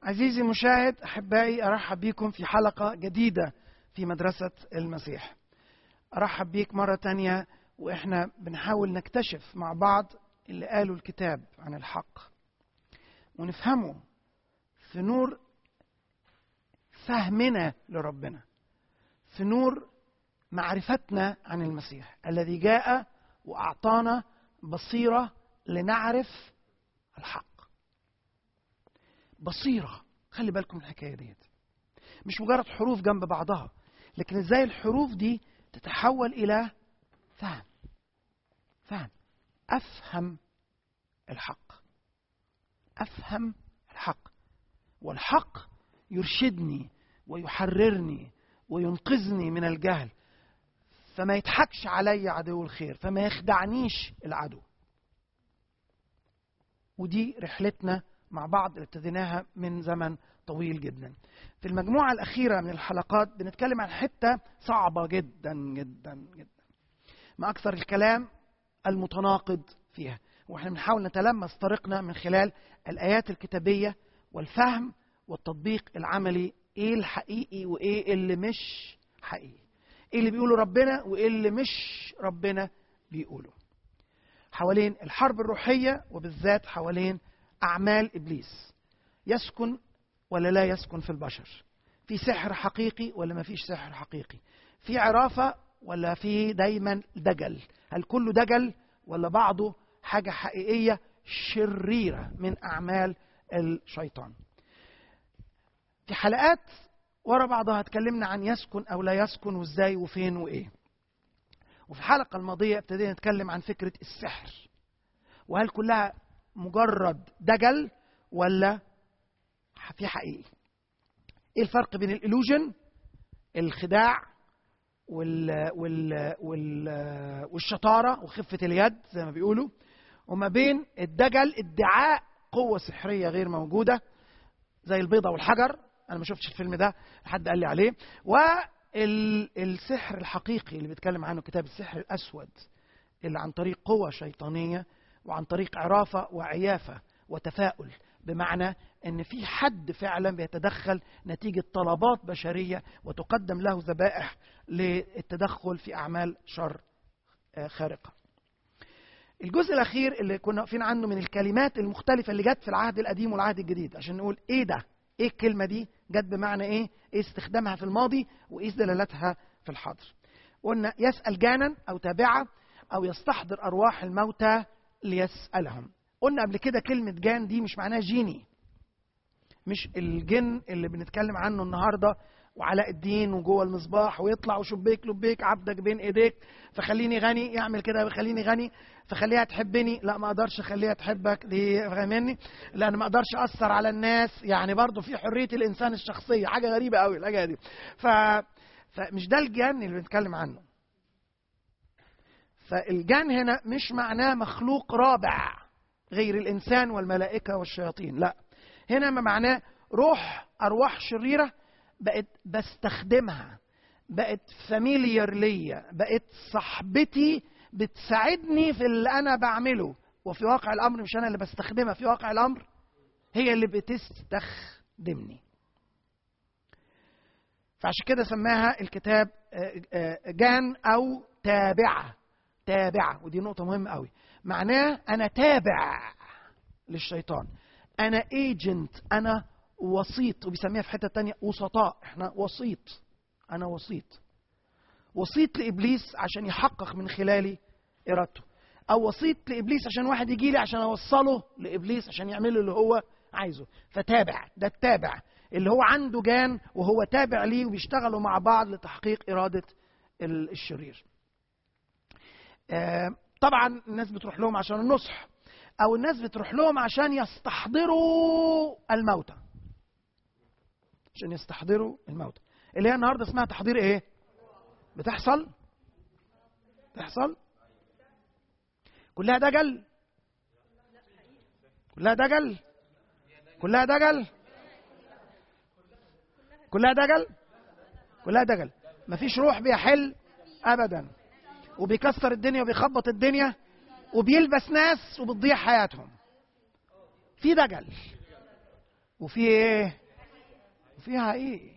عزيزي المشاهد احبائي ارحب بكم في حلقه جديده في مدرسه المسيح ارحب بيك مره تانية واحنا بنحاول نكتشف مع بعض اللي قاله الكتاب عن الحق ونفهمه في نور فهمنا لربنا في نور معرفتنا عن المسيح الذي جاء واعطانا بصيره لنعرف الحق بصيره خلي بالكم من الحكايه ديت مش مجرد حروف جنب بعضها لكن ازاي الحروف دي تتحول الى فهم فهم افهم الحق افهم الحق والحق يرشدني ويحررني وينقذني من الجهل فما يضحكش علي عدو الخير فما يخدعنيش العدو ودي رحلتنا مع بعض اللي ابتديناها من زمن طويل جدا في المجموعة الأخيرة من الحلقات بنتكلم عن حتة صعبة جدا جدا جدا ما أكثر الكلام المتناقض فيها واحنا بنحاول نتلمس طريقنا من خلال الآيات الكتابية والفهم والتطبيق العملي ايه الحقيقي وايه اللي مش حقيقي ايه اللي بيقوله ربنا وايه اللي مش ربنا بيقوله حوالين الحرب الروحية وبالذات حوالين أعمال إبليس يسكن ولا لا يسكن في البشر في سحر حقيقي ولا ما فيش سحر حقيقي في عرافة ولا في دايما دجل هل كله دجل ولا بعضه حاجة حقيقية شريرة من أعمال الشيطان في حلقات ورا بعضها اتكلمنا عن يسكن أو لا يسكن وازاي وفين وإيه وفي الحلقة الماضية ابتدينا نتكلم عن فكرة السحر وهل كلها مجرد دجل ولا في حقيقي ايه الفرق بين الالوجن الخداع وال وال وال والشطاره وخفه اليد زي ما بيقولوا وما بين الدجل ادعاء قوه سحريه غير موجوده زي البيضه والحجر انا ما شفتش الفيلم ده حد قال لي عليه والسحر الحقيقي اللي بيتكلم عنه كتاب السحر الاسود اللي عن طريق قوه شيطانيه وعن طريق عرافه وعيافه وتفاؤل بمعنى ان في حد فعلا بيتدخل نتيجه طلبات بشريه وتقدم له ذبائح للتدخل في اعمال شر خارقه. الجزء الاخير اللي كنا واقفين عنه من الكلمات المختلفه اللي جت في العهد القديم والعهد الجديد عشان نقول ايه ده؟ ايه الكلمه دي؟ جت بمعنى ايه؟ ايه استخدامها في الماضي وايه دلالتها في الحاضر؟ قلنا يسال جانا او تابعه او يستحضر ارواح الموتى ليسالهم. قلنا قبل كده كلمة جان دي مش معناها جيني مش الجن اللي بنتكلم عنه النهارده وعلاء الدين وجوه المصباح ويطلع وشبيك لبيك عبدك بين ايديك فخليني غني يعمل كده خليني غني فخليها تحبني لا ما اقدرش اخليها تحبك دي فاهمني لان ما اقدرش اثر على الناس يعني برضه في حريه الانسان الشخصيه حاجه غريبه قوي الحاجه دي ف فمش ده الجن اللي بنتكلم عنه فالجن هنا مش معناه مخلوق رابع غير الانسان والملائكه والشياطين لا هنا ما معناه روح ارواح شريره بقت بستخدمها بقت فاميليار ليا بقت صاحبتي بتساعدني في اللي انا بعمله وفي واقع الامر مش انا اللي بستخدمها في واقع الامر هي اللي بتستخدمني فعشان كده سماها الكتاب جان او تابعه تابعه ودي نقطه مهمه قوي معناه انا تابع للشيطان انا ايجنت انا وسيط وبيسميها في حته تانية وسطاء احنا وسيط انا وسيط وسيط لابليس عشان يحقق من خلالي ارادته او وسيط لابليس عشان واحد يجي لي عشان اوصله لابليس عشان يعمل اللي هو عايزه فتابع ده التابع اللي هو عنده جان وهو تابع ليه وبيشتغلوا مع بعض لتحقيق اراده الشرير آه طبعا الناس بتروح لهم عشان النصح او الناس بتروح لهم عشان يستحضروا الموتى عشان يستحضروا الموتى اللي هي النهارده اسمها تحضير ايه بتحصل تحصل كلها دجل كلها دجل كلها دجل كلها دجل كلها دجل مفيش روح بيحل ابدا وبيكسر الدنيا وبيخبط الدنيا وبيلبس ناس وبتضيع حياتهم في دجل وفي ايه وفيها ايه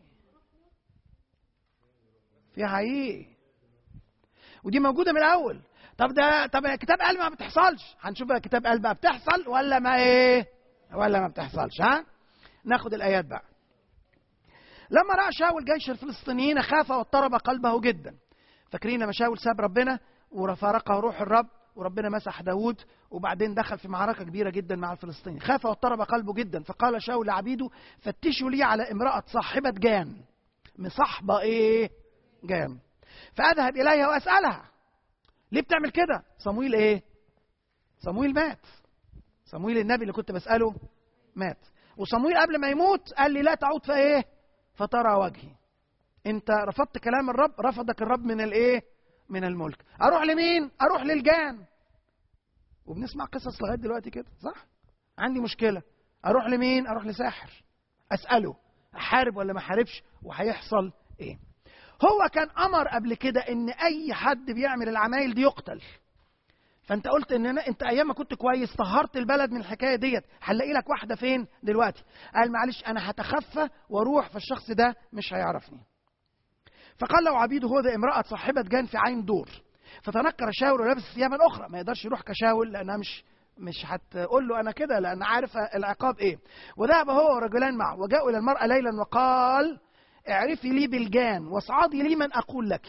فيها ايه ودي موجوده من الاول طب ده طب كتاب قلب ما بتحصلش هنشوف بقى كتاب قلب بتحصل ولا ما ايه ولا ما بتحصلش ها ناخد الايات بقى لما راى شاول جيش الفلسطينيين خاف واضطرب قلبه جدا فاكرين لما شاول ساب ربنا وفارقه روح الرب وربنا مسح داود وبعدين دخل في معركة كبيرة جدا مع الفلسطينيين خاف واضطرب قلبه جدا فقال شاول لعبيده فتشوا لي على امرأة صاحبة جان مصاحبة ايه جان فأذهب إليها وأسألها ليه بتعمل كده صمويل ايه صمويل مات صمويل النبي اللي كنت بسأله مات وصمويل قبل ما يموت قال لي لا تعود فايه فترى وجهي انت رفضت كلام الرب رفضك الرب من الايه من الملك اروح لمين اروح للجان وبنسمع قصص لغايه دلوقتي كده صح عندي مشكله اروح لمين اروح لساحر اساله احارب ولا ما احاربش وهيحصل ايه هو كان امر قبل كده ان اي حد بيعمل العمايل دي يقتل فانت قلت ان انا انت ايام ما كنت كويس طهرت البلد من الحكايه ديت هنلاقي لك واحده فين دلوقتي قال معلش انا هتخفى واروح فالشخص ده مش هيعرفني فقال له عبيده هو ده امراه صاحبه جان في عين دور فتنكر شاول ولابس ثيابا اخرى ما يقدرش يروح كشاول لانها مش مش هتقول له انا كده لان عارف العقاب ايه وذهب هو ورجلان معه وجاءوا الى المراه ليلا وقال اعرفي لي بالجان واصعدي لي من اقول لك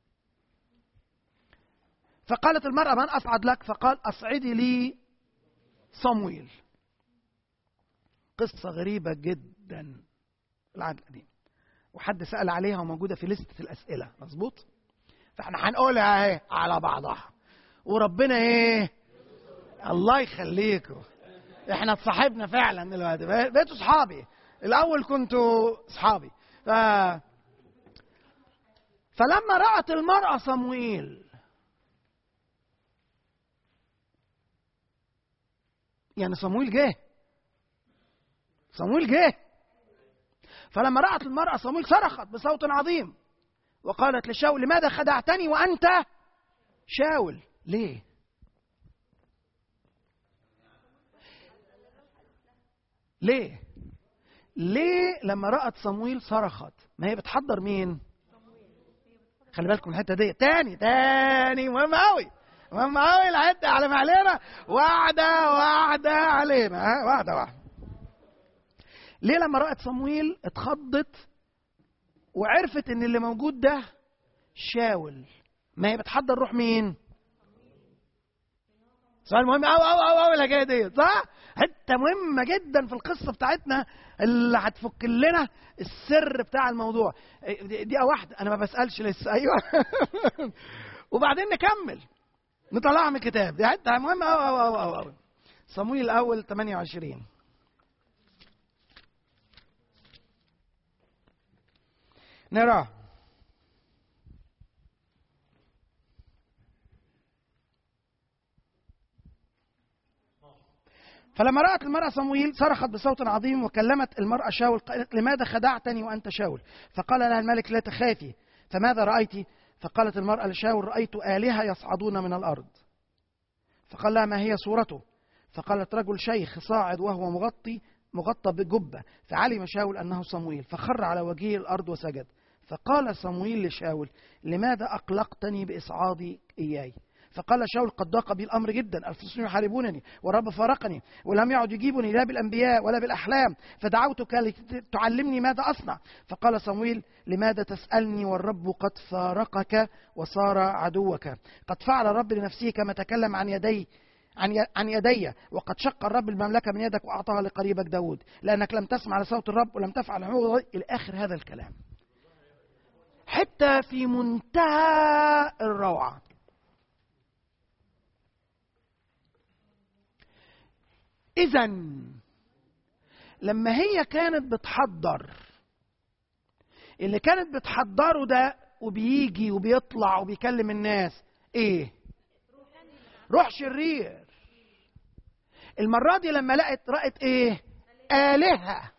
فقالت المرأة من أصعد لك فقال أصعدي لي صمويل قصة غريبة جدا العهد القديم وحد سأل عليها وموجودة في لستة الأسئلة مظبوط فاحنا هنقولها اهي على بعضها وربنا ايه الله يخليكم احنا اتصاحبنا فعلا دلوقتي بقيتوا صحابي الاول كنتوا صحابي ف... فلما رأت المرأة صمويل يعني صمويل جه صمويل جه فلما رأت المرأة صمويل صرخت بصوت عظيم وقالت لشاول لماذا خدعتني وأنت شاول ليه ليه ليه لما رأت صمويل صرخت ما هي بتحضر مين خلي بالكم الحته دي تاني تاني مهم قوي مهم قوي الحته على ما علينا واحده واحده علينا ها واحده واحده ليه لما رأت صمويل اتخضت وعرفت ان اللي موجود ده شاول ما هي بتحضر روح مين سؤال مهم قوي قوي قوي قوي الحكايه دي صح حته مهمه جدا في القصه بتاعتنا اللي هتفك لنا السر بتاع الموضوع دقيقه واحده انا ما بسالش لسه ايوه وبعدين نكمل نطلعها من الكتاب دي حته مهمه قوي قوي قوي قوي صمويل الاول 28 نراه فلما رأت المرأة صمويل صرخت بصوت عظيم وكلمت المرأة شاول قالت لماذا خدعتني وأنت شاول فقال لها الملك لا تخافي فماذا رأيت فقالت المرأة لشاول رأيت آلهة يصعدون من الأرض فقال لها ما هي صورته فقالت رجل شيخ صاعد وهو مغطي مغطى بجبة فعلم شاول أنه صمويل فخر على وجهه الأرض وسجد فقال صمويل لشاول لماذا أقلقتني بإصعادي إياي فقال شاول قد ضاق بي الامر جدا الفلسطينيون يحاربونني والرب فارقني ولم يعد يجيبني لا بالانبياء ولا بالاحلام فدعوتك لتعلمني ماذا اصنع فقال صمويل لماذا تسالني والرب قد فارقك وصار عدوك قد فعل الرب لنفسه كما تكلم عن يدي عن عن يدي وقد شق الرب المملكه من يدك واعطاها لقريبك داود لانك لم تسمع لصوت الرب ولم تفعل الى اخر هذا الكلام حتى في منتهى الروعه إذا لما هي كانت بتحضر اللي كانت بتحضره ده وبيجي وبيطلع وبيكلم الناس ايه روح شرير المرة دي لما لقت رأت ايه آلهة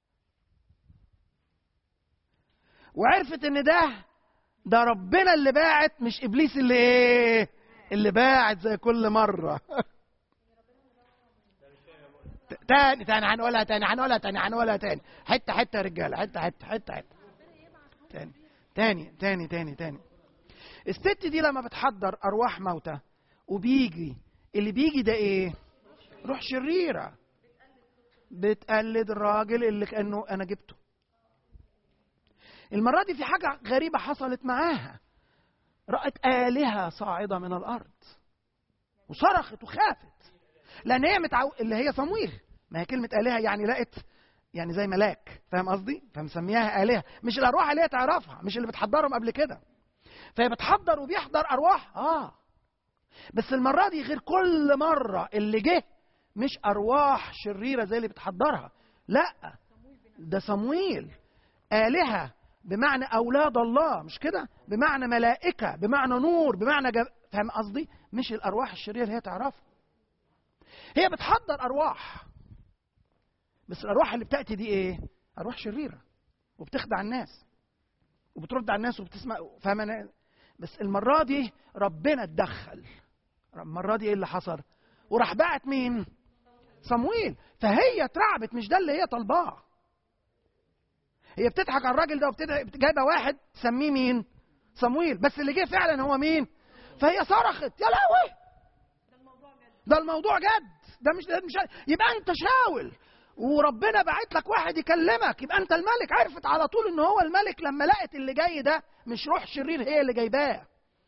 وعرفت ان ده ده ربنا اللي باعت مش ابليس اللي ايه اللي باعت زي كل مره تاني تاني هنقولها تاني هنقولها تاني هنقولها تاني حته حته يا رجاله حته حته حته حته تاني تاني تاني تاني تاني الست دي لما بتحضر ارواح موتى وبيجي اللي بيجي ده ايه روح شريره بتقلد الراجل اللي كانه انا جبته المره دي في حاجه غريبه حصلت معاها رأت آلهة صاعدة من الأرض وصرخت وخافت لأن هي متعو... اللي هي صمويل ما هي كلمة آلهة يعني لقت يعني زي ملاك فاهم قصدي؟ فمسمياها آلهة مش الأرواح اللي هي تعرفها مش اللي بتحضرهم قبل كده فهي بتحضر وبيحضر أرواح آه بس المرة دي غير كل مرة اللي جه مش أرواح شريرة زي اللي بتحضرها لا ده صمويل آلهة بمعنى أولاد الله مش كده بمعنى ملائكة بمعنى نور بمعنى جب... فاهم قصدي مش الأرواح الشريرة اللي هي تعرفها هي بتحضر أرواح بس الأرواح اللي بتأتي دي إيه أرواح شريرة وبتخدع الناس وبترد على الناس وبتسمع فاهم أنا بس المرة دي ربنا اتدخل المرة دي إيه اللي حصل وراح بعت مين صمويل فهي اترعبت مش ده اللي هي طالباه هي بتضحك على الراجل ده وجايبه واحد تسميه مين؟ صمويل بس اللي جه فعلا هو مين؟ فهي صرخت يا لهوي ده الموضوع جد ده مش ده مش يبقى انت شاول وربنا بعت لك واحد يكلمك يبقى انت الملك عرفت على طول ان هو الملك لما لقت اللي جاي ده مش روح شرير هي اللي جايباه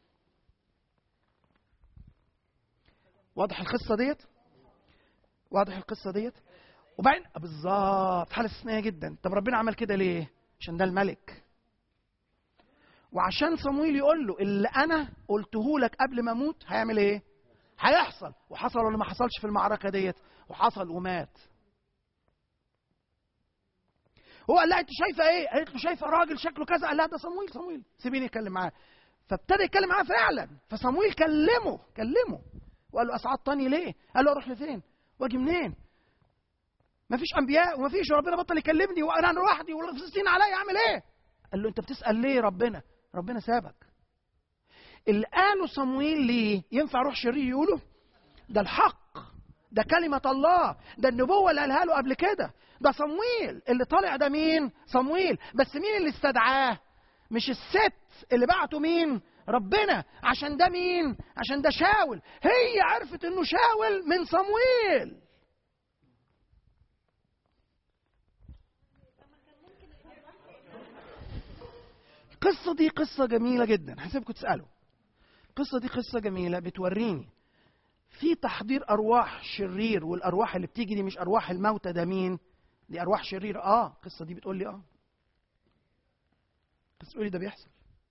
واضح القصه ديت واضح القصه ديت وبعدين بالظبط حاله استثنائيه جدا طب ربنا عمل كده ليه عشان ده الملك وعشان صمويل يقول له اللي انا قلته لك قبل ما اموت هيعمل ايه هيحصل وحصل ولا ما حصلش في المعركه ديت وحصل ومات هو قال لها انت شايفه ايه قالت له شايفه راجل شكله كذا قال لها ده صمويل صمويل سيبيني اتكلم معاه فابتدى يتكلم معاه فعلا فصمويل كلمه كلمه وقال له اصعدتني ليه قال له اروح لفين واجي منين ما فيش انبياء وما فيش ربنا بطل يكلمني وانا لوحدي والفلسطين عليا اعمل ايه قال له انت بتسال ليه ربنا ربنا سابك اللي قاله صمويل ليه ينفع روح شرير يقوله ده الحق ده كلمة الله ده النبوة اللي قالها له قبل كده ده صمويل اللي طالع ده مين صمويل بس مين اللي استدعاه مش الست اللي بعته مين ربنا عشان ده مين عشان ده شاول هي عرفت انه شاول من صمويل القصة دي قصة جميلة جدا هسيبكم تسألوا القصة دي قصة جميلة بتوريني في تحضير أرواح شرير والأرواح اللي بتيجي دي مش أرواح الموتى ده مين؟ دي أرواح شريرة آه القصة دي بتقول لي آه بس تقولي ده بيحصل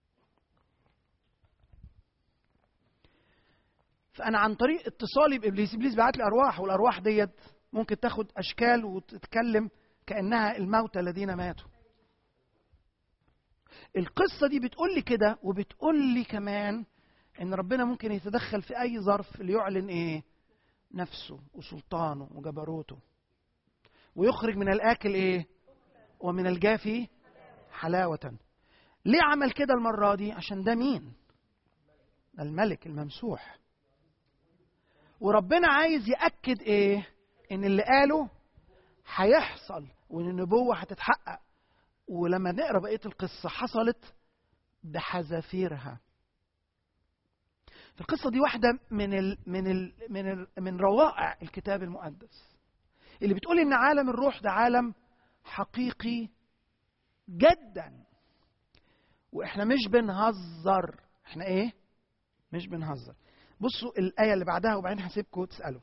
فأنا عن طريق اتصالي بإبليس إبليس بعت لي أرواح والأرواح ديت ممكن تاخد أشكال وتتكلم كأنها الموتى الذين ماتوا القصة دي بتقول لي كده وبتقول لي كمان إن ربنا ممكن يتدخل في أي ظرف ليعلن إيه؟ نفسه وسلطانه وجبروته ويخرج من الآكل إيه؟ ومن الجافي حلاوة ليه عمل كده المرة دي؟ عشان ده مين؟ ده الملك الممسوح وربنا عايز يأكد إيه؟ إن اللي قاله هيحصل وإن النبوة هتتحقق ولما نقرا بقيه القصه حصلت بحذافيرها القصه دي واحده من ال من ال من ال من روائع الكتاب المقدس اللي بتقول ان عالم الروح ده عالم حقيقي جدا واحنا مش بنهزر احنا ايه مش بنهزر بصوا الايه اللي بعدها وبعدين هسيبكم تسالوا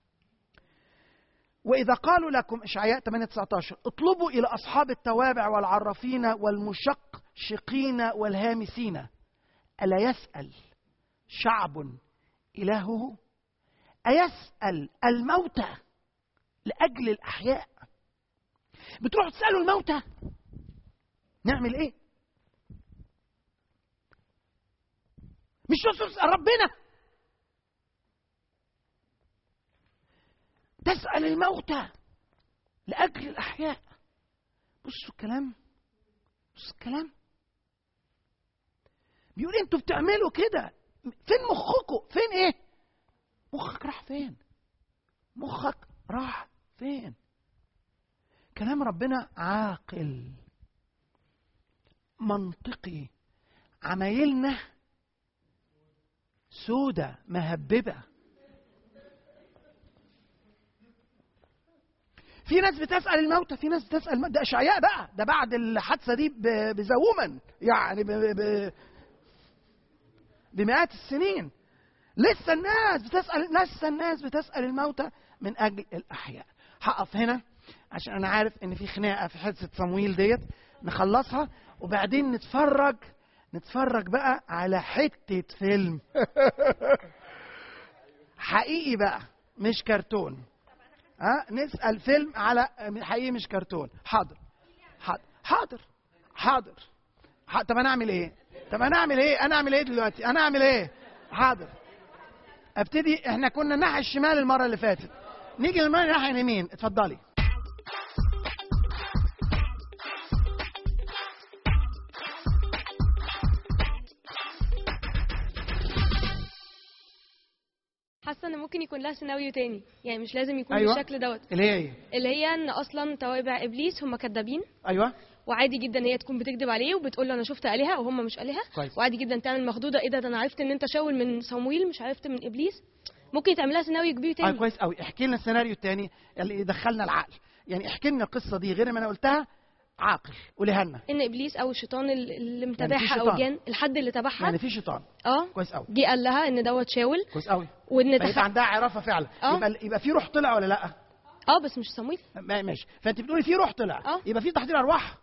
وإذا قالوا لكم إشعياء 8 19 اطلبوا إلى أصحاب التوابع والعرافين والمشقشقين والهامسين ألا يسأل شعب إلهه أيسأل الموتى لأجل الأحياء بتروحوا تسألوا الموتى نعمل إيه مش تسأل ربنا تسأل الموتى لأجل الأحياء بصوا الكلام بصوا الكلام بيقول انتوا بتعملوا كده فين مخكم فين ايه مخك راح فين مخك راح فين كلام ربنا عاقل منطقي عمايلنا سودة مهببة في ناس بتسأل الموتى في ناس بتسأل الموتى. ده إشعياء بقى ده بعد الحادثة دي ب- بزوما يعني ب... ب... بمئات السنين لسه الناس بتسأل لسه الناس بتسأل الموتى من أجل الأحياء هقف هنا عشان أنا عارف إن في خناقة في حادثة صمويل ديت نخلصها وبعدين نتفرج نتفرج بقى على حتة فيلم حقيقي بقى مش كرتون ها نسأل فيلم على حقيقي مش كرتون حاضر حاضر حاضر حاضر ح- طب انا اعمل ايه طب انا اعمل ايه انا اعمل ايه دلوقتي انا اعمل ايه حاضر ابتدي احنا كنا الناحيه الشمال المره اللي فاتت نيجي للمره الناحيه اليمين اتفضلي حاسه ان ممكن يكون لها سيناريو تاني يعني مش لازم يكون أيوة. بالشكل دوت اللي هي ايه اللي هي ان اصلا توابع ابليس هم كدابين ايوه وعادي جدا هي تكون بتكذب عليه وبتقول له انا شفت الهه وهم مش الهه كويس. وعادي جدا تعمل مخدوده ايه ده ده انا عرفت ان انت شاول من صمويل مش عرفت من ابليس ممكن تعمل لها سيناريو كبير اه تاني كويس قوي احكي لنا السيناريو الثاني اللي يدخلنا العقل يعني احكي لنا القصه دي غير ما انا قلتها عاقل قوليها لنا ان ابليس او الشيطان ال- اللي في متابعها او شيطان. الجان الحد اللي تبعها يعني في شيطان اه كويس قوي جه قال لها ان دوت شاول كويس قوي وان فيبقى تح... عندها عرافه فعلا اه. يبقى يبقى في روح طلع ولا لا اه بس مش صمويل ما- ماشي فانت بتقولي في روح طلع اه. يبقى في تحضير ارواح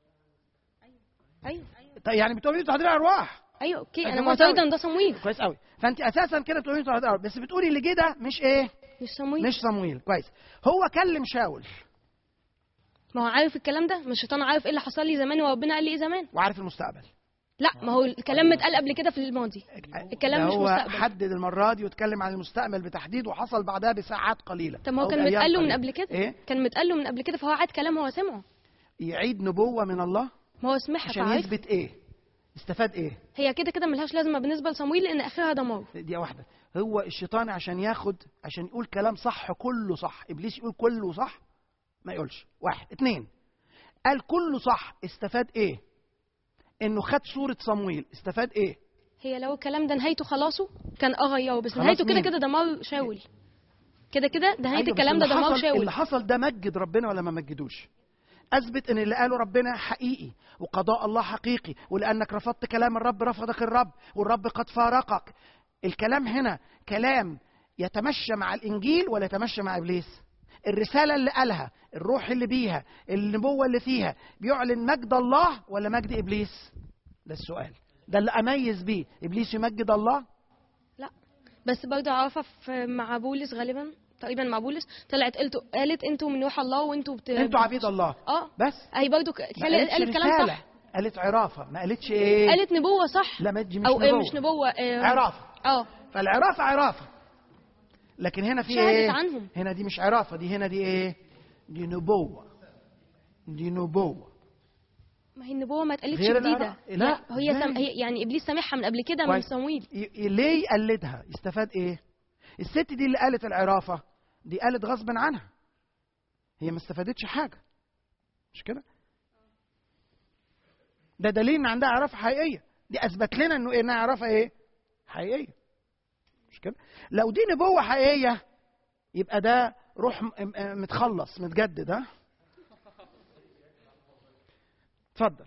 ايوه طيب يعني بتقولي تحضير ارواح ايوه اوكي أيوة، انا كويس معترضه أوي. ان ده صمويل كويس قوي فانت اساسا كده بتقولي تحضير ارواح بس بتقولي اللي جه ده مش ايه مش صمويل مش صمويل كويس هو كلم شاول ما هو عارف الكلام ده مش الشيطان عارف ايه اللي حصل لي زمان وربنا قال لي ايه زمان وعارف المستقبل لا ما هو الكلام متقال قبل كده في الماضي الكلام ده مش هو مستقبل. حدد المره دي واتكلم عن المستقبل بتحديد وحصل بعدها بساعات قليله طب ما هو أو كان بأيام متقال له من قليلة. قبل كده ايه كان متقال له من قبل كده فهو عاد كلام هو سمعه يعيد نبوه من الله ما هو سمعها عشان فعارف يثبت ايه استفاد ايه هي كده كده ملهاش لازمه بالنسبه لصمويل لان اخرها دمار دي واحدة هو الشيطان عشان ياخد عشان يقول كلام صح كله صح إبليس يقول كله صح ما يقولش واحد اتنين قال كله صح استفاد ايه انه خد صورة صمويل استفاد ايه هي لو الكلام ده نهايته خلاصه كان اه غيره بس خلاص نهايته كده مين؟ كده دمار شاول كده كده ده نهايه أيوة، بس الكلام ده اللي دمار حصل- شاول اللي حصل ده مجد ربنا ولا ما مجدوش اثبت ان اللي قاله ربنا حقيقي وقضاء الله حقيقي ولانك رفضت كلام الرب رفضك الرب والرب قد فارقك الكلام هنا كلام يتمشى مع الانجيل ولا يتمشى مع ابليس الرساله اللي قالها الروح اللي بيها النبوه اللي فيها بيعلن مجد الله ولا مجد ابليس ده السؤال ده اللي اميز بيه ابليس يمجد الله لا بس برضه عارفه في مع بولس غالبا تقريبا مع بولس طلعت قالت قالت انتوا من روح الله وانتوا بت... انتوا عبيد الله اه بس هي برضه ك- ما قالت قالت كلام رسالة. صح قالت عرافه ما قالتش ايه قالت نبوه صح لا ما دي مش او ايه نبوة. مش نبوه آه، عرافه اه فالعرافه عرافه لكن هنا في شهدت ايه عنهم. هنا دي مش عرافه دي هنا دي ايه دي نبوه دي نبوه ما هي النبوه ما اتقالتش غير جديده العرب- لا، هي إزاي؟ سم... هي يعني ابليس سامعها من قبل كده من كويس. صمويل ي- ي- ليه يقلدها يستفاد ايه الست دي اللي قالت العرافه دي قالت غصب عنها هي ما استفادتش حاجه مش كده ده دليل ان عندها عرافه حقيقيه دي اثبت لنا انه انها عرافه ايه حقيقيه مش كده لو دي نبوه حقيقيه يبقى ده روح م- م- متخلص متجدد ها اتفضل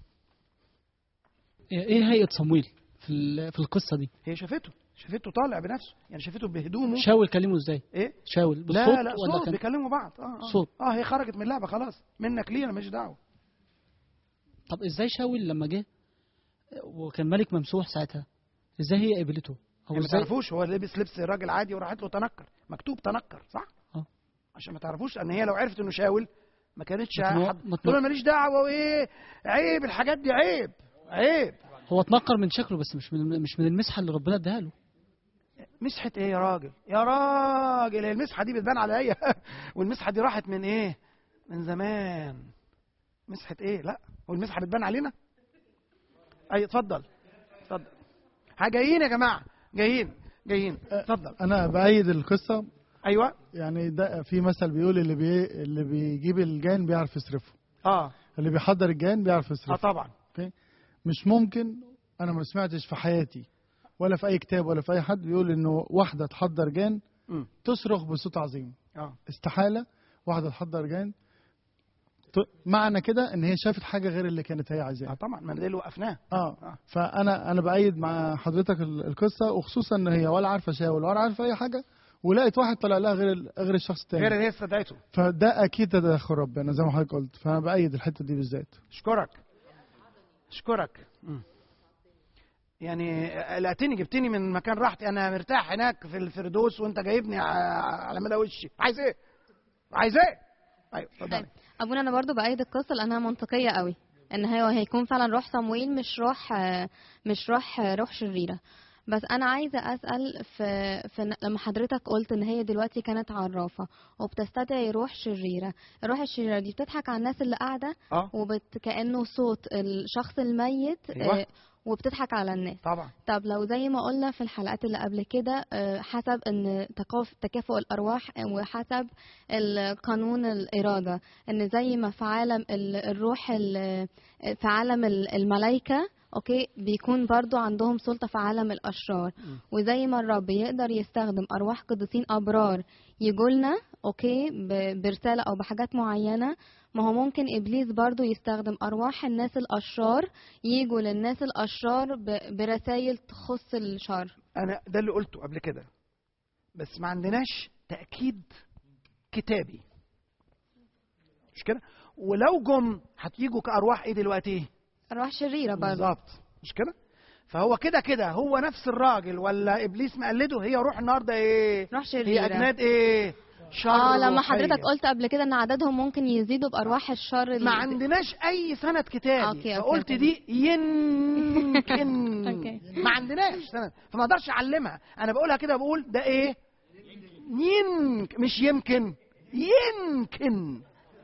ايه هيئه صمويل في ال- في القصه دي هي شافته شافته طالع بنفسه يعني شافته بهدومه شاول كلمه ازاي ايه شاول لا بالصوت لا ولا صوت كان بيكلموا بعض اه اه صوت. اه هي خرجت من اللعبه خلاص منك ليه انا ماليش دعوه طب ازاي شاول لما جه وكان ملك ممسوح ساعتها ازاي هي قبلته او يعني ما ازاي تعرفوش هو لبس لبس راجل عادي وراحت له تنكر مكتوب تنكر صح اه عشان ما تعرفوش ان هي لو عرفت انه شاول ما كانتش لكن هو- حد ما تقول له ماليش دعوه وايه عيب الحاجات دي عيب عيب هو اتنكر من شكله بس مش من مش من المسحه اللي ربنا اداها له مسحه ايه يا راجل يا راجل هي المسحه دي بتبان عليا والمسحه دي راحت من ايه من زمان مسحه ايه لا هو المسحه بتبان علينا اي اتفضل اتفضل ها جايين يا جماعه جايين جايين اتفضل انا بايد القصه ايوه يعني ده في مثل بيقول اللي بي اللي بيجيب الجان بيعرف يصرفه اه اللي بيحضر الجان بيعرف اه يصرفه طبعا مش ممكن انا ما سمعتش في حياتي ولا في اي كتاب ولا في اي حد بيقول انه واحده تحضر جان مم. تصرخ بصوت عظيم اه استحاله واحده تحضر جان ت- معنى كده ان هي شافت حاجه غير اللي كانت هي اه عايزاها طبعا ما ده اللي وقفناه اه آه. فانا انا بايد مع حضرتك ال- القصه وخصوصا ان هي ولا عارفه شاول ولا عارفه اي حاجه ولقيت واحد طلع لها غير ال- غير الشخص التاني غير اللي هي استدعته فده اكيد تدخل ربنا زي ما حضرتك قلت فانا بايد الحته دي بالذات اشكرك اشكرك مم. يعني قلقتني جبتني من مكان راحتي انا مرتاح هناك في الفردوس وانت جايبني ع- على مدى وشي عايز ايه عايز ايه ايوه اتفضلي طيب ابونا انا برضو بايد القصه لانها منطقيه قوي ان هو هيكون فعلا روح صمويل مش روح آه، مش روح آه، روح شريره بس انا عايزه اسال في, في لما حضرتك قلت ان هي دلوقتي كانت عرافه وبتستدعي روح شريره الروح الشريره دي بتضحك على الناس اللي قاعده اه وبت كانه صوت الشخص الميت أيوة. آه، وبتضحك على الناس طبعا طب لو زي ما قلنا في الحلقات اللي قبل كده آه، حسب ان تكاف- تكافؤ الارواح وحسب القانون الاراده ان زي ما في عالم ال- الروح ال- في عالم ال- الملائكه اوكي بيكون برضو عندهم سلطه في عالم الاشرار وزي ما الرب يقدر يستخدم ارواح قديسين ابرار يجولنا اوكي ب- برساله او بحاجات معينه ما هو ممكن ابليس برضو يستخدم ارواح الناس الاشرار يجوا للناس الاشرار ب- برسائل تخص الشر انا ده اللي قلته قبل كده بس ما عندناش تاكيد كتابي مش كده ولو جم هتيجوا كارواح ايه دلوقتي ارواح شريره برضو بالظبط مش كده فهو كده كده هو نفس الراجل ولا ابليس مقلده هي روح النهارده ايه روح هي شريره اجناد ايه شر اه لما روحية. حضرتك قلت قبل كده ان عددهم ممكن يزيدوا بارواح الشر اللي- ما عندناش اي سند كتابي أوكي، أوكي، فقلت أوكي. دي يمكن أوكي. ما عندناش سند فما اقدرش اعلمها انا بقولها كده بقول ده ايه يمكن مش يمكن يمكن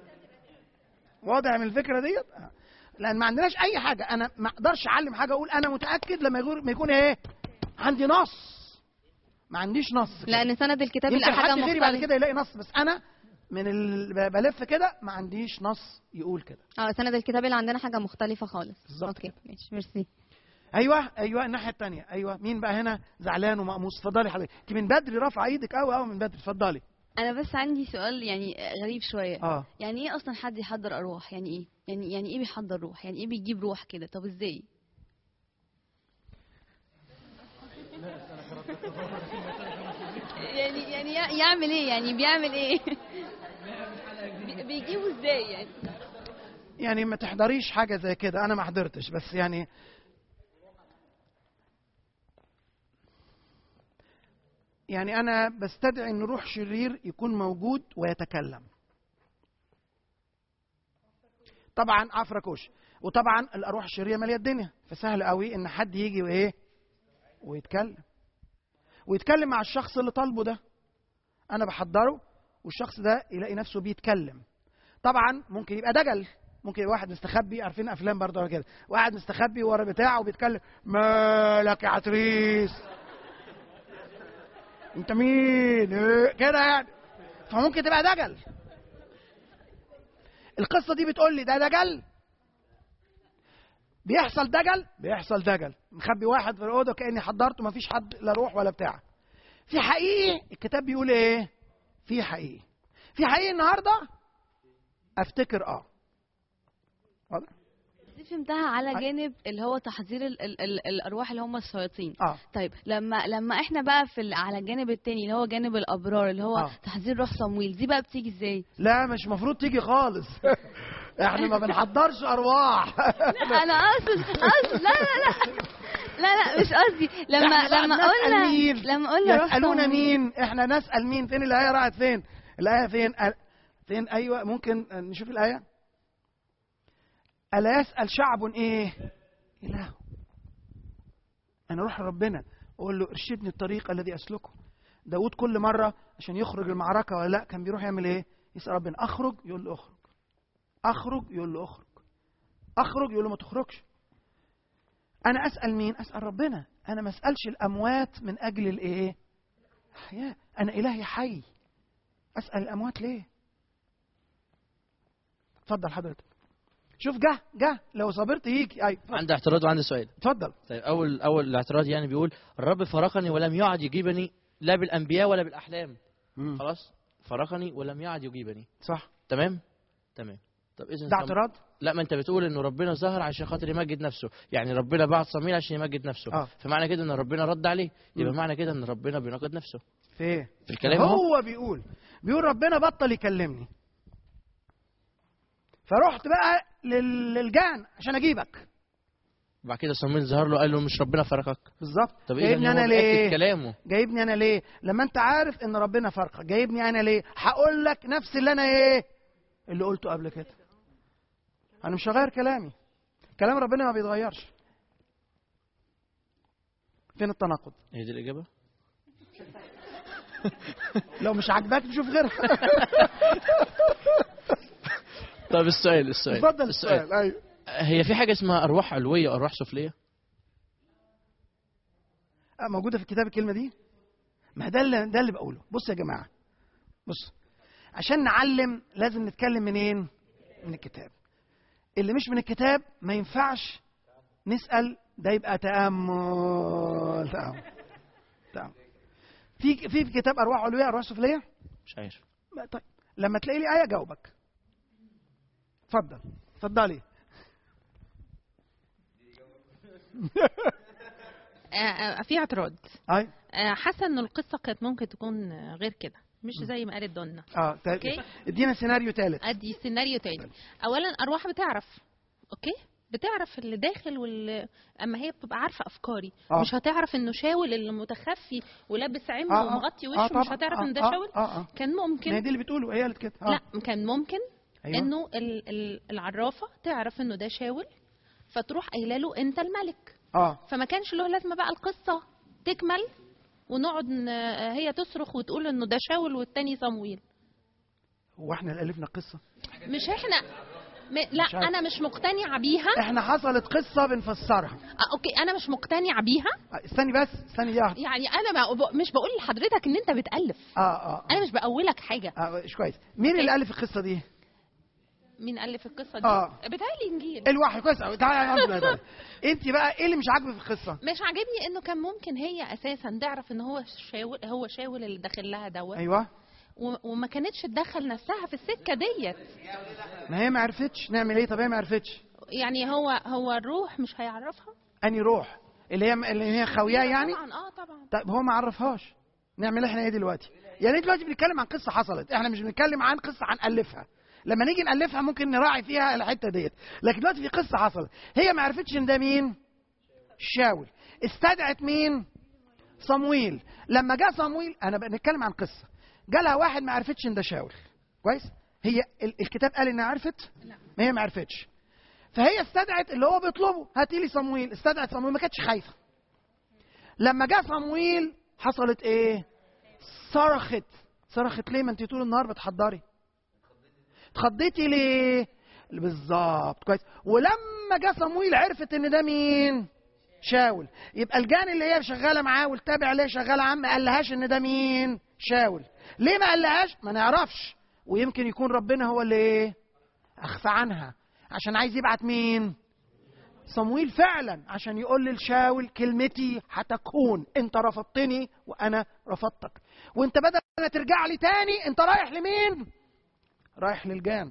واضح من الفكره ديت آه. لان ما عندناش اي حاجه انا ما اقدرش اعلم حاجه اقول انا متاكد لما يكون ما يكون ايه عندي نص ما عنديش نص كده. لان سند الكتاب يمكن يلاقي حاجه حد غيري بعد مختلفه كده يلاقي نص بس انا من ال... بلف كده ما عنديش نص يقول كده اه سند الكتاب اللي عندنا حاجه مختلفه خالص بالظبط اوكي ماشي ميرسي ايوه ايوه الناحيه الثانيه ايوه مين بقى هنا زعلان ومقموص اتفضلي حضرتك انت من بدري رافعه ايدك قوي قوي من بدري اتفضلي انا بس عندي سؤال يعني غريب شويه اه يعني ايه اصلا حد يحضر ارواح يعني ايه يعني يعني ايه بيحضر روح يعني ايه بيجيب روح كده طب ازاي يعني يعني يع- يعمل ايه يعني بيعمل ايه بي- بيجيبه ازاي يعني يعني ما تحضريش حاجه زي كده انا ما حضرتش بس يعني يعني انا بستدعي ان روح شرير يكون موجود ويتكلم طبعا افركوش وطبعا الارواح الشريره ماليه الدنيا فسهل قوي ان حد يجي وايه ويتكلم ويتكلم مع الشخص اللي طالبه ده انا بحضره والشخص ده يلاقي نفسه بيتكلم طبعا ممكن يبقى دجل ممكن يبقى واحد مستخبي عارفين افلام برضه ولا كده واحد مستخبي ورا بتاعه وبيتكلم مالك يا عتريس انت مين إيه؟ كده يعني فممكن تبقى دجل القصه دي بتقول لي ده دجل بيحصل دجل بيحصل دجل مخبي واحد في الاوضه كاني حضرته مفيش حد لا روح ولا بتاع في حقيقي الكتاب بيقول ايه في حقيقي في حقيقي النهارده افتكر اه واضح دي فهمتها على أي- جانب اللي هو تحذير ال ال ال الارواح اللي هم الشياطين اه طيب لما لما احنا بقى في ال- على الجانب التاني اللي هو جانب الابرار اللي هو آه. تحذير روح صمويل دي بقى بتيجي ازاي لا مش مفروض تيجي خالص احنا ما بنحضرش ارواح انا اقصد اقصد لا لا لا لا لا مش قصدي لما إحنا بقى لما نسأل قلنا مين؟ لما قلنا روح يسالون صمويل. مين احنا نسال مين فين الايه راحت فين الايه فين أ- فين ايوه ممكن نشوف الايه الا يسال شعب ايه اله انا اروح لربنا اقول له ارشدني الطريق الذي اسلكه داود كل مره عشان يخرج المعركه ولا لا كان بيروح يعمل ايه يسال ربنا اخرج يقول له اخرج اخرج يقول له اخرج اخرج يقول له ما تخرجش انا اسال مين اسال ربنا انا ما اسالش الاموات من اجل الايه احياء انا الهي حي اسال الاموات ليه اتفضل حضرتك شوف جه جه لو صبرت يجي ايوه عندي اعتراض وعندي سؤال اتفضل طيب اول اول الاعتراض يعني بيقول الرب فرقني ولم يعد يجيبني لا بالانبياء ولا بالاحلام مم. خلاص فرقني ولم يعد يجيبني صح تمام تمام طب اذا ده اعتراض لا ما انت بتقول انه ربنا ظهر عشان خاطر يمجد نفسه يعني ربنا بعت صمويل عشان يمجد نفسه اه فمعنى كده ان ربنا رد عليه يبقى مم. معنى كده ان ربنا بيناقض نفسه في ايه في الكلام اهو هو بيقول بيقول ربنا بطل يكلمني فرحت بقى لل- للجان عشان اجيبك بعد كده صمويل ظهر له قال له مش ربنا فرقك بالظبط طب اذا جايبني هو انا بيأكد ليه كلامه جايبني انا ليه لما انت عارف ان ربنا فرقك جايبني انا ليه هقول لك نفس اللي انا ايه اللي قلته قبل كده انا مش هغير كلامي كلام ربنا ما بيتغيرش فين التناقض هي دي الاجابه لو مش عاجباك نشوف غيرها طب السؤال السؤال اتفضل السؤال ايوه هي في حاجه اسمها ارواح علويه وارواح سفليه آه، موجوده في الكتاب الكلمه دي ما ده اللي ده اللي بقوله بص يا جماعه بص عشان نعلم لازم نتكلم منين من الكتاب اللي مش من الكتاب ما ينفعش نسال ده يبقى تامل تامل تامل في في في كتاب ارواح علويه ارواح سفليه مش عارف ما- طيب لما تلاقي لي ايه جاوبك اتفضل اتفضلي آه، آه، في اعتراض اي آه، حاسه ان القصه كانت ممكن تكون آه، غير كده مش زي ما قالت دونا اه تا- أوكي. ادينا سيناريو ثالث ادي سيناريو تاني اولا ارواح بتعرف اوكي بتعرف اللي داخل واللي اما هي بتبقى عارفه افكاري آه. مش هتعرف انه شاول اللي متخفي ولابس عمه آه، آه. ومغطي آه، وشه مش طبعاً. هتعرف آه، ان ده آه، شاول اه اه كان ما هي ممكن دي اللي بتقوله هي اللي كده آه. لا كان ممكن أيوة. انه ال- ال- العرافه تعرف انه ده شاول فتروح قايله له انت الملك اه فما كانش له لازمه بقى القصه تكمل ونقعد ن- هي تصرخ وتقول انه ده شاول والتاني صمويل هو احنا اللي الفنا القصه مش احنا م... لا مش عارف. انا مش مقتنعه بيها احنا حصلت قصه بنفسرها آه، اوكي انا مش مقتنعه بيها آه، استني بس استني دي واحده يعني انا ما ب- مش بقول لحضرتك ان انت بتالف اه اه انا مش بقولك حاجه اه مش كويس مين اللي الف القصه دي مين الف القصه دي آه. بتهيألي انجيل الوحي كويس قوي تعالى يا عم تعالى. انت بقى ايه اللي مش عاجبك في القصه مش عاجبني انه كان ممكن هي اساسا تعرف ان هو شاول هو شاول اللي داخل لها دوت ايوه و- وما كانتش تدخل نفسها في السكه ديت ما هي ما عرفتش نعمل ايه طب هي ما عرفتش يعني هو هو الروح مش هيعرفها اني روح اللي هي اللي هي خوياه يعني طبعا اه طبعا طيب هو ما عرفهاش نعمل احنا ايه دلوقتي يعني دلوقتي بنتكلم عن قصه حصلت احنا مش بنتكلم عن قصه هنالفها لما نيجي نالفها ممكن نراعي فيها الحته ديت لكن دلوقتي في قصه حصلت هي ما عرفتش ان ده مين شاول استدعت مين صمويل لما جاء صمويل انا بنتكلم عن قصه جالها واحد ما عرفتش ان ده شاول كويس هي ال- الكتاب قال انها عرفت ما هي ما عرفتش فهي استدعت اللي هو بيطلبه هاتي لي صمويل استدعت صمويل ما كانتش خايفه لما جاء صمويل حصلت ايه صرخت صرخت ليه ما انت طول النهار بتحضري اتخضيتي ليه بالظبط كويس ولما جه صمويل عرفت ان ده مين شاول يبقى الجان اللي هي شغاله معاه والتابع اللي هي شغاله معاه ما قالهاش ان ده مين شاول ليه ما قالهاش ما نعرفش ويمكن يكون ربنا هو اللي ايه اخفى عنها عشان عايز يبعت مين صمويل فعلا عشان يقول للشاول كلمتي هتكون انت رفضتني وانا رفضتك وانت بدل ما ترجع لي تاني انت رايح لمين رايح للجان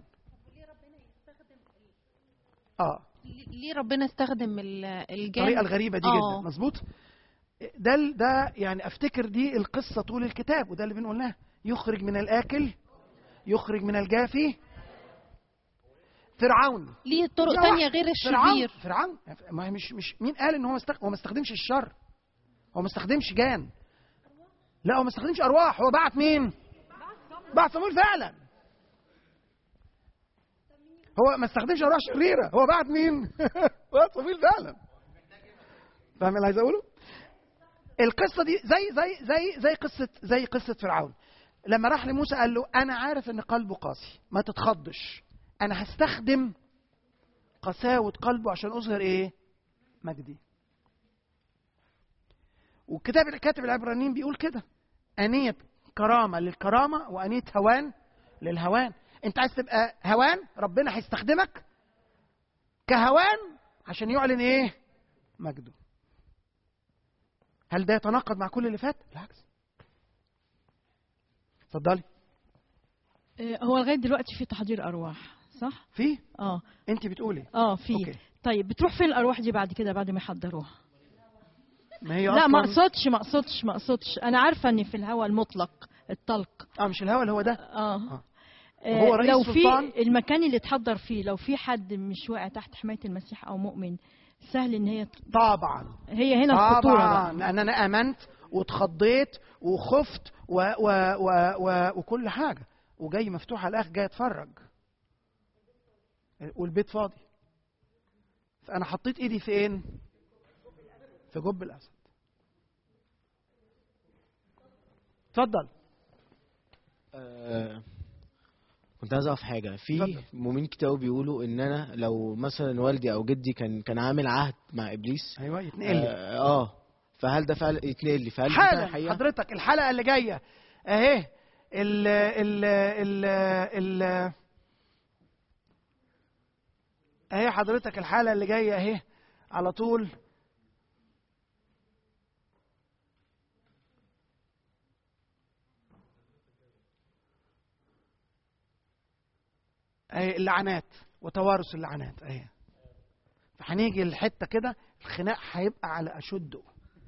اه ليه ربنا استخدم ال- الجان الطريقه الغريبه دي آه. جدا مظبوط ده ال- ده يعني افتكر دي القصه طول الكتاب وده اللي بنقولناه يخرج من الاكل يخرج من الجافي فرعون ليه طرق يا تانية واحد. غير فرعون الشرير فرعون ما هي مش مش مين قال ان هو استخدم هو ما استخدمش الشر هو ما استخدمش جان لا هو ما استخدمش ارواح هو بعت مين بعت صمويل فعلا هو ما استخدمش ارواح شريره هو بعت مين بعت صمويل فعلا فاهم اللي عايز اقوله القصه دي زي زي زي زي قصه زي قصه فرعون لما راح لموسى قال له انا عارف ان قلبه قاسي ما تتخضش انا هستخدم قساوة قلبه عشان أظهر إيه؟ مجدي. والكتاب كاتب العبرانيين بيقول كده. آنية كرامه للكرامه وانيه هوان للهوان انت عايز تبقى هوان ربنا هيستخدمك كهوان عشان يعلن ايه مجده هل ده يتناقض مع كل اللي فات بالعكس اتفضلي آه، هو لغايه دلوقتي في تحضير ارواح صح في اه انت بتقولي اه في أوكي. طيب بتروح فين الارواح دي بعد كده بعد ما يحضروها ما هي لا ما أصلاً- اقصدش ما اقصدش ما اقصدش انا عارفه ان في الهواء المطلق الطلق اه مش الهوا اللي هو ده اه, آه. آه، هو رئيس لو في سلطان. المكان اللي اتحضر فيه لو في حد مش واقع تحت حمايه المسيح او مؤمن سهل ان هي طبعا هي هنا الخطوره طبعا بقى لان انا امنت واتخضيت وخفت و و و و وكل حاجه وجاي مفتوح على الاخ جاي اتفرج والبيت فاضي فانا حطيت ايدي فين في جب الاسد اتفضل آه، كنت عايز اعرف حاجه في اتفضل. مؤمنين كتير قوي بيقولوا ان انا لو مثلا والدي او جدي كان كان عامل عهد مع ابليس ايوه يتنقل لي اه, آه فهل ده فعلا يتنقل لي فهل ده حالا حقيقه حضرتك الحلقه اللي جايه اهي ال ال ال ال اهي حضرتك الحلقه اللي جايه اهي على طول اهي اللعنات وتوارث اللعنات اهي فهنيجي الحته كده الخناق هيبقى على اشده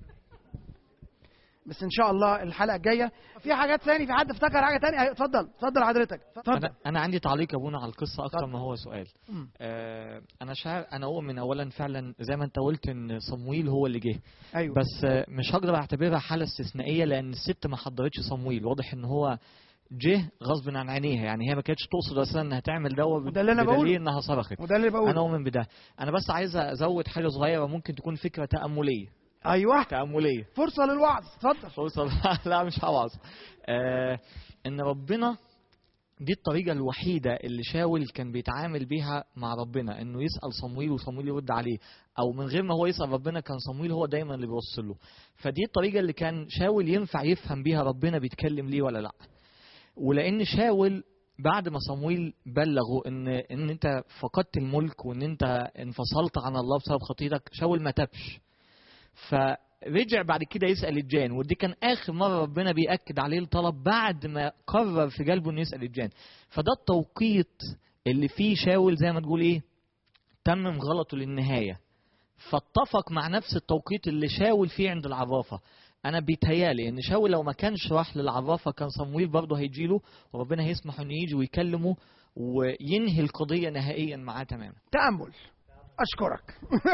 بس ان شاء الله الحلقه الجايه في حاجات ثاني في حد افتكر حاجه ثانيه أيوة، اتفضل اتفضل حضرتك اتفضل انا انا عندي تعليق يا ابونا على القصه اكتر اتفضل. ما هو سؤال مم. آه انا شاعر انا اؤمن اولا فعلا زي ما انت قلت ان صمويل هو اللي جه ايوه بس آه مش هقدر اعتبرها حاله استثنائيه لان الست ما حضرتش صمويل واضح ان هو جه غصب عن عينيها يعني هي ما كانتش تقصد اصلا انها تعمل ده وده اللي أنا بدليل بقوله. انها صرخت وده اللي بقوله انا اؤمن بده انا بس عايز ازود حاجه صغيره ممكن تكون فكره تامليه ايوه تامليه فرصه للوعظ اتفضل فرصة لا مش هوعظ آه ان ربنا دي الطريقة الوحيدة اللي شاول كان بيتعامل بيها مع ربنا انه يسأل صمويل وصمويل يرد عليه او من غير ما هو يسأل ربنا كان صمويل هو دايما اللي بيوصل له فدي الطريقة اللي كان شاول ينفع يفهم بيها ربنا بيتكلم ليه ولا لا ولان شاول بعد ما صمويل بلغه ان ان انت فقدت الملك وان انت انفصلت عن الله بسبب خطيتك شاول ما تبش فرجع بعد كده يسأل الجان ودي كان آخر مرة ربنا بيأكد عليه الطلب بعد ما قرر في قلبه إنه يسأل الجان فده التوقيت اللي فيه شاول زي ما تقول إيه تمم غلطه للنهاية فاتفق مع نفس التوقيت اللي شاول فيه عند العرافة أنا بيتهيالي إن شاول لو ما كانش راح للعرافة كان صمويل برضه هيجيله وربنا هيسمح إنه يجي ويكلمه وينهي القضية نهائيا معاه تماما تامل اشكرك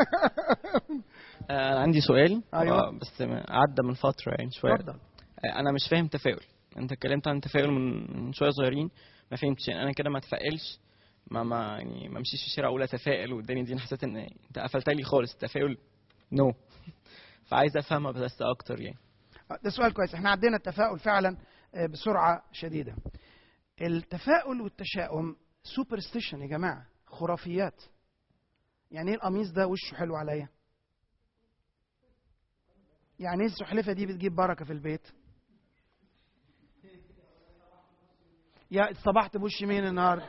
آه، عندي سؤال أيوة. آه، بس عدى من فترة يعني شوية اتفضل آه، أنا مش فاهم تفاؤل أنت اتكلمت عن التفاؤل من من شوية صغيرين ما فهمتش يعني أنا كده ما اتفائلش ما ما يعني ما امشيش في الشارع اقول اتفائل والدنيا دي أنا حسيت ان انت قفلت لي خالص التفاؤل نو فعايز افهمها بس اكتر يعني ده سؤال كويس احنا عدينا التفاؤل فعلا آه، بسرعه شديده التفاؤل والتشاؤم سوبرستيشن يا جماعه خرافيات يعني ايه القميص ده وشه حلو عليا يعني ايه السحلفه دي بتجيب بركه في البيت يا صبحت بوش مين النهارده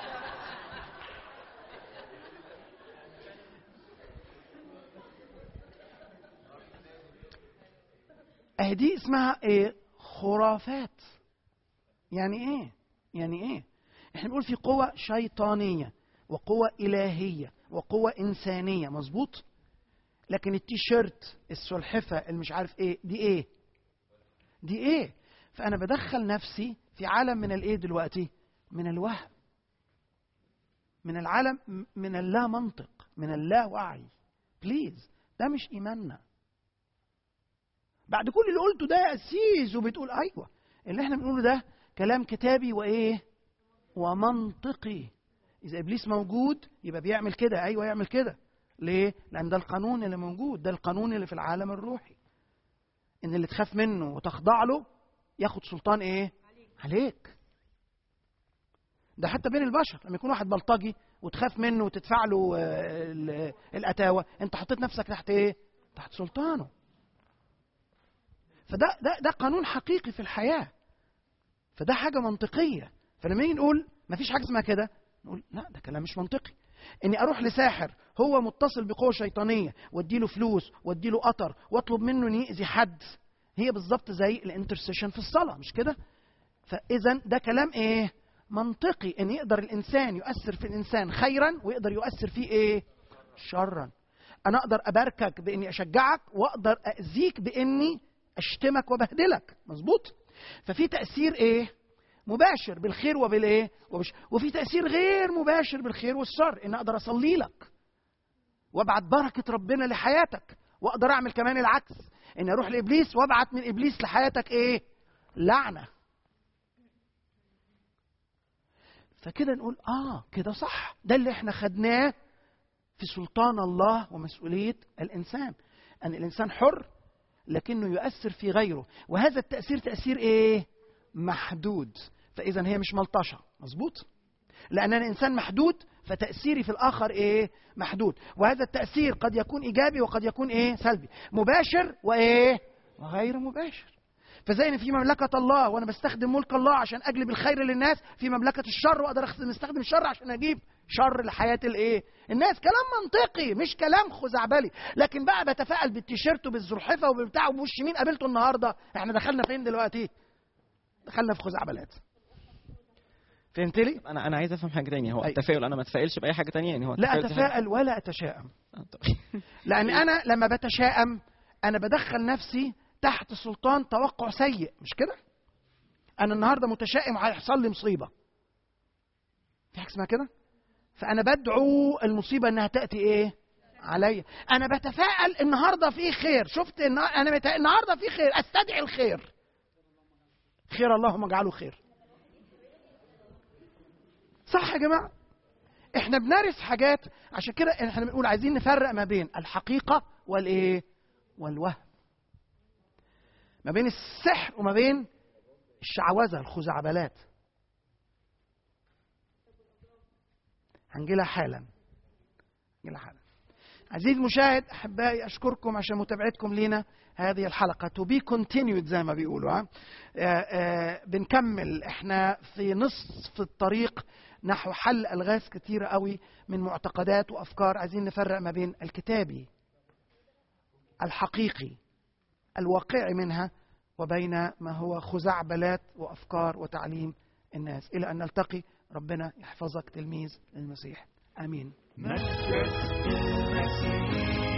اهي دي اسمها ايه خرافات يعني ايه يعني ايه احنا بنقول في قوة شيطانية وقوة إلهية وقوة إنسانية مظبوط لكن التيشيرت السلحفة اللي مش عارف ايه دي ايه دي ايه فأنا بدخل نفسي في عالم من الايه دلوقتي من الوهم من العالم من اللا منطق من اللا وعي بليز ده مش إيماننا بعد كل اللي قلته ده يا أسيس وبتقول أيوة اللي احنا بنقوله ده كلام كتابي وإيه ومنطقي إذا إبليس موجود يبقى بيعمل كده أيوة يعمل كده ليه؟ لأن ده القانون اللي موجود ده القانون اللي في العالم الروحي إن اللي تخاف منه وتخضع له ياخد سلطان إيه؟ عليك ده حتى بين البشر لما يكون واحد بلطجي وتخاف منه وتدفع له آه، ال- الاتاوه انت حطيت نفسك تحت ايه؟ تحت سلطانه. فده ده ده قانون حقيقي في الحياه. فده حاجه منطقيه فلما نيجي نقول ما فيش حاجه اسمها كده نقول لا ده كلام مش منطقي اني اروح لساحر هو متصل بقوه شيطانيه واديله فلوس واديله قطر واطلب منه ان يأذي حد هي بالظبط زي الانترسيشن في الصلاه مش كده فاذا ده كلام ايه منطقي ان يقدر الانسان يؤثر في الانسان خيرا ويقدر يؤثر فيه ايه شرا انا اقدر اباركك باني اشجعك واقدر اذيك باني اشتمك وبهدلك مظبوط ففي تاثير ايه مباشر بالخير وبالايه وبش... وفي تاثير غير مباشر بالخير والشر ان اقدر اصلي لك وابعت بركه ربنا لحياتك واقدر اعمل كمان العكس ان اروح لابليس وابعت من ابليس لحياتك ايه لعنه فكده نقول اه كده صح ده اللي احنا خدناه في سلطان الله ومسؤوليه الانسان ان الانسان حر لكنه يؤثر في غيره وهذا التاثير تاثير ايه محدود فاذا هي مش ملطشه مظبوط لان انا انسان محدود فتاثيري في الاخر ايه محدود وهذا التاثير قد يكون ايجابي وقد يكون ايه سلبي مباشر وايه وغير مباشر فزي ان في مملكه الله وانا بستخدم ملك الله عشان اجلب الخير للناس في مملكه الشر واقدر استخدم الشر عشان اجيب شر لحياه الايه الناس كلام منطقي مش كلام خزعبلي لكن بقى بتفائل بالتيشيرت وبالزرحفه وبالبتاع وبوش مين قابلته النهارده احنا دخلنا فين دلوقتي دخلنا في خزعبلات فهمت لي انا انا عايز افهم حاجه تانية هو أي. التفاؤل انا ما اتفائلش باي حاجه تانية يعني هو لا التفاؤل دي حاجة- اتفائل ولا اتشائم لان انا لما بتشائم انا بدخل نفسي تحت سلطان توقع سيء مش كده انا النهارده متشائم هيحصل لي مصيبه في حاجه اسمها كده فانا بدعو المصيبه انها تاتي ايه عليا انا بتفائل النهارده في خير شفت النا- انا مت... النهارده في خير استدعي الخير خير اللهم اجعله خير صح يا جماعه احنا بنرث حاجات عشان كده احنا بنقول عايزين نفرق ما بين الحقيقه والايه والوهم ما بين السحر وما بين الشعوذه الخزعبلات هنجيلها حالا هنجيلها حالا عزيزي المشاهد احبائي اشكركم عشان متابعتكم لينا هذه الحلقه تو بي كونتينيود زي ما بيقولوا ها آه، آه، بنكمل احنا في نصف الطريق نحو حل الغاز كتيره قوي من معتقدات وافكار عايزين نفرق ما بين الكتابي الحقيقي الواقعي منها وبين ما هو خزعبلات وافكار وتعليم الناس الى ان نلتقي ربنا يحفظك تلميذ للمسيح امين مجد المسيح